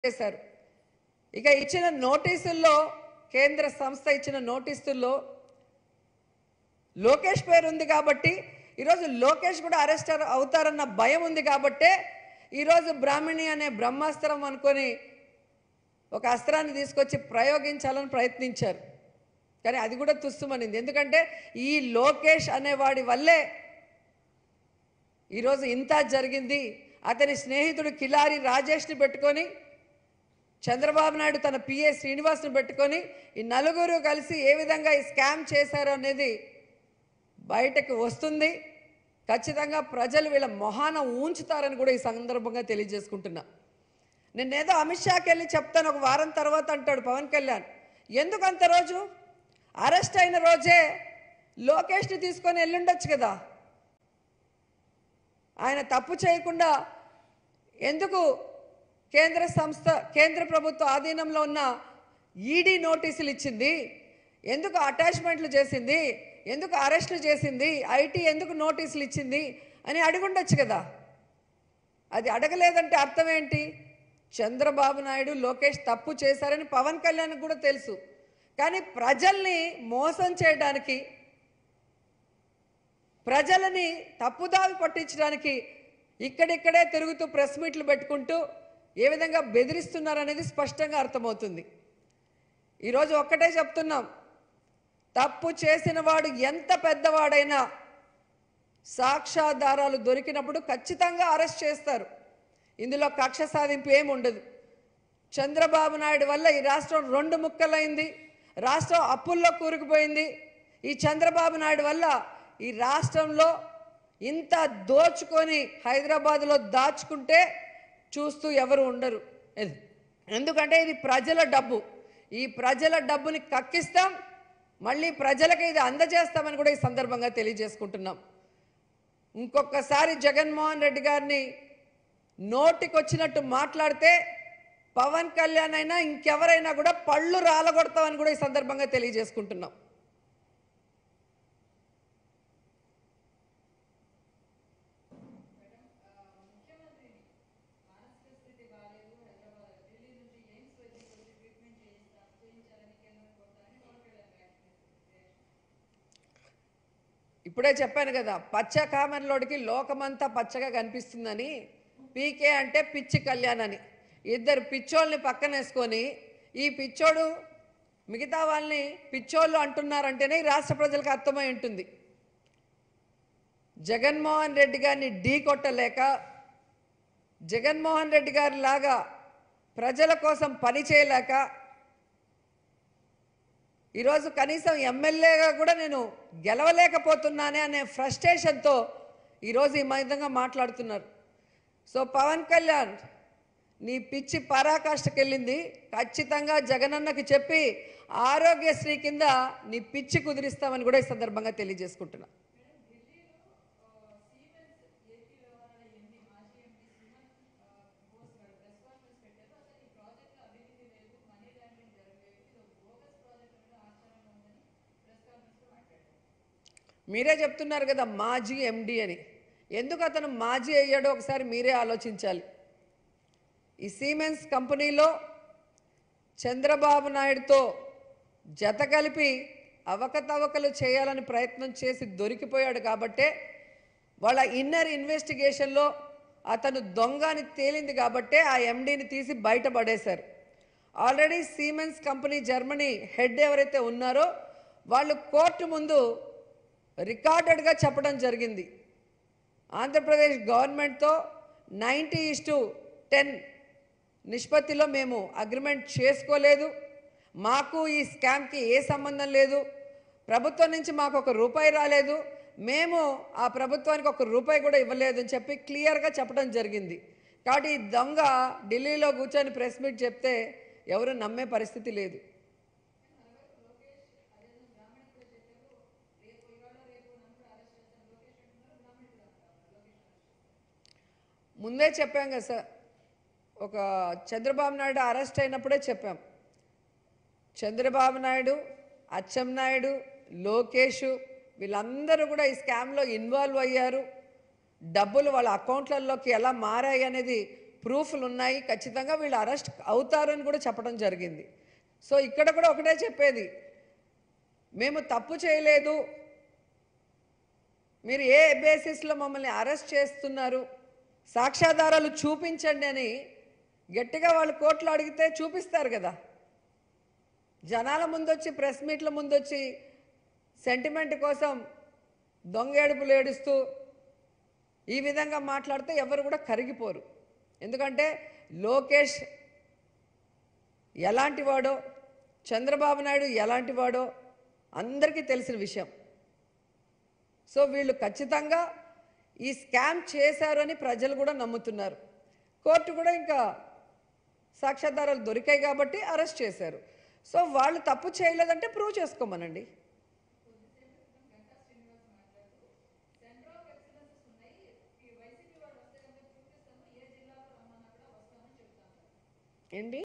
చేశారు ఇక ఇచ్చిన నోటీసుల్లో కేంద్ర సంస్థ ఇచ్చిన నోటీసుల్లో లోకేష్ పేరు ఉంది కాబట్టి ఈరోజు లోకేష్ కూడా అరెస్ట్ అవుతారన్న భయం ఉంది కాబట్టే ఈరోజు బ్రాహ్మణి అనే బ్రహ్మాస్త్రం అనుకొని ఒక అస్త్రాన్ని తీసుకొచ్చి ప్రయోగించాలని ప్రయత్నించారు కానీ అది కూడా తుస్సుమనింది ఎందుకంటే ఈ లోకేష్ అనేవాడి వల్లే ఈరోజు ఇంత జరిగింది అతని స్నేహితుడు కిలారి రాజేష్ని పెట్టుకొని చంద్రబాబు నాయుడు తన పిఏ శ్రీనివాస్ను పెట్టుకొని ఈ నలుగురు కలిసి ఏ విధంగా ఈ స్కామ్ చేశారో అనేది బయటకు వస్తుంది ఖచ్చితంగా ప్రజలు వీళ్ళ మొహాన ఉంచుతారని కూడా ఈ సందర్భంగా తెలియజేసుకుంటున్నా నిన్నేదో అమిత్ షాకి వెళ్ళి చెప్తాను ఒక వారం తర్వాత అంటాడు పవన్ కళ్యాణ్ ఎందుకు అంత రోజు అరెస్ట్ అయిన రోజే లోకేష్ని తీసుకొని వెళ్ళుండొచ్చు కదా ఆయన తప్పు చేయకుండా ఎందుకు కేంద్ర సంస్థ కేంద్ర ప్రభుత్వ ఆధీనంలో ఉన్న ఈడీ నోటీసులు ఇచ్చింది ఎందుకు అటాచ్మెంట్లు చేసింది ఎందుకు అరెస్టులు చేసింది ఐటీ ఎందుకు నోటీసులు ఇచ్చింది అని అడుగుండొచ్చు కదా అది అడగలేదంటే అర్థం ఏంటి చంద్రబాబు నాయుడు లోకేష్ తప్పు చేశారని పవన్ కళ్యాణ్ కూడా తెలుసు కానీ ప్రజల్ని మోసం చేయడానికి ప్రజలని తప్పుదావి పట్టించడానికి ఇక్కడిక్కడే తిరుగుతూ ప్రెస్ మీట్లు పెట్టుకుంటూ ఏ విధంగా బెదిరిస్తున్నారనేది స్పష్టంగా అర్థమవుతుంది ఈరోజు ఒక్కటే చెప్తున్నాం తప్పు చేసిన వాడు ఎంత పెద్దవాడైనా సాక్ష్యాధారాలు దొరికినప్పుడు ఖచ్చితంగా అరెస్ట్ చేస్తారు ఇందులో కక్ష సాధింపు ఏమి ఉండదు చంద్రబాబు నాయుడు వల్ల ఈ రాష్ట్రం రెండు ముక్కలైంది రాష్ట్రం అప్పుల్లో కూరుకుపోయింది ఈ చంద్రబాబు నాయుడు వల్ల ఈ రాష్ట్రంలో ఇంత దోచుకొని హైదరాబాద్లో దాచుకుంటే చూస్తూ ఎవరు ఉండరు ఇది. ఎందుకంటే ఇది ప్రజల డబ్బు ఈ ప్రజల డబ్బుని కక్కిస్తాం మళ్ళీ ప్రజలకి ఇది అందజేస్తామని కూడా ఈ సందర్భంగా తెలియజేసుకుంటున్నాం ఇంకొకసారి జగన్మోహన్ రెడ్డి గారిని నోటికొచ్చినట్టు మాట్లాడితే పవన్ కళ్యాణ్ అయినా ఇంకెవరైనా కూడా పళ్ళు రాలగొడతామని కూడా ఈ సందర్భంగా తెలియజేసుకుంటున్నాం ఇప్పుడే చెప్పాను కదా పచ్చ కామన్లోడికి లోకమంతా పచ్చగా కనిపిస్తుందని పీకే అంటే పిచ్చి కళ్యాణ్ అని ఇద్దరు పిచ్చోళ్ళని పక్కనేసుకొని ఈ పిచ్చోడు మిగతా వాళ్ళని పిచ్చోళ్ళు అంటున్నారంటేనే ఈ రాష్ట్ర ప్రజలకు అర్థమై ఉంటుంది జగన్మోహన్ రెడ్డి గారిని ఢీ కొట్టలేక జగన్మోహన్ రెడ్డి గారి లాగా ప్రజల కోసం పని చేయలేక ఈరోజు కనీసం ఎమ్మెల్యేగా కూడా నేను గెలవలేకపోతున్నానే అనే ఫ్రస్ట్రేషన్తో ఈరోజు ఈ విధంగా మాట్లాడుతున్నారు సో పవన్ కళ్యాణ్ నీ పిచ్చి పరాకాష్ఠకెళ్ళింది ఖచ్చితంగా జగనన్నకి చెప్పి ఆరోగ్యశ్రీ కింద నీ పిచ్చి కుదిరిస్తామని కూడా ఈ సందర్భంగా తెలియజేసుకుంటున్నా మీరే చెప్తున్నారు కదా మాజీ ఎండి అని ఎందుకు అతను మాజీ అయ్యాడో ఒకసారి మీరే ఆలోచించాలి ఈ సీమెన్స్ కంపెనీలో చంద్రబాబు నాయుడుతో జత కలిపి అవకతవకలు చేయాలని ప్రయత్నం చేసి దొరికిపోయాడు కాబట్టే వాళ్ళ ఇన్నర్ ఇన్వెస్టిగేషన్లో అతను దొంగ అని తేలింది కాబట్టే ఆ ఎండీని తీసి బయటపడేశారు already Siemens company Germany head ఎవరైతే ఉన్నారో వాళ్ళు కోర్టు ముందు రికార్డెడ్గా చెప్పడం జరిగింది ఆంధ్రప్రదేశ్ గవర్నమెంట్తో నైంటీ ఇస్ టు టెన్ నిష్పత్తిలో మేము అగ్రిమెంట్ చేసుకోలేదు మాకు ఈ స్కామ్కి ఏ సంబంధం లేదు ప్రభుత్వం నుంచి మాకు ఒక రూపాయి రాలేదు మేము ఆ ప్రభుత్వానికి ఒక రూపాయి కూడా ఇవ్వలేదు అని చెప్పి క్లియర్గా చెప్పడం జరిగింది కాబట్టి ఈ దొంగ ఢిల్లీలో కూర్చొని ప్రెస్ మీట్ చెప్తే ఎవరు నమ్మే పరిస్థితి లేదు ముందే చెప్పాం కదా సార్ ఒక చంద్రబాబు నాయుడు అరెస్ట్ అయినప్పుడే చెప్పాం చంద్రబాబు నాయుడు అచ్చెం నాయుడు లోకేష్ వీళ్ళందరూ కూడా ఈ స్కామ్లో ఇన్వాల్వ్ అయ్యారు డబ్బులు వాళ్ళ అకౌంట్లలోకి ఎలా మారాయి అనేది ప్రూఫ్లు ఉన్నాయి ఖచ్చితంగా వీళ్ళు అరెస్ట్ అవుతారు అని కూడా చెప్పడం జరిగింది సో ఇక్కడ కూడా ఒకటే చెప్పేది మేము తప్పు చేయలేదు మీరు ఏ బేసిస్లో మమ్మల్ని అరెస్ట్ చేస్తున్నారు సాక్ష్యాధారాలు చూపించండి అని గట్టిగా వాళ్ళు కోర్టులో అడిగితే చూపిస్తారు కదా జనాల ముందొచ్చి ప్రెస్ మీట్ల ముందొచ్చి సెంటిమెంట్ కోసం దొంగ ఏడుపులు ఏడుస్తూ ఈ విధంగా మాట్లాడితే ఎవరు కూడా కరిగిపోరు ఎందుకంటే లోకేష్ ఎలాంటి వాడో చంద్రబాబు నాయుడు ఎలాంటి వాడో అందరికీ తెలిసిన విషయం సో వీళ్ళు ఖచ్చితంగా ఈ స్కామ్ చేశారు అని ప్రజలు కూడా నమ్ముతున్నారు కోర్టు కూడా ఇంకా సాక్ష్యాధారాలు దొరికాయి కాబట్టి అరెస్ట్ చేశారు సో వాళ్ళు తప్పు చేయలేదంటే ప్రూవ్ చేసుకోమనండి ఏంటి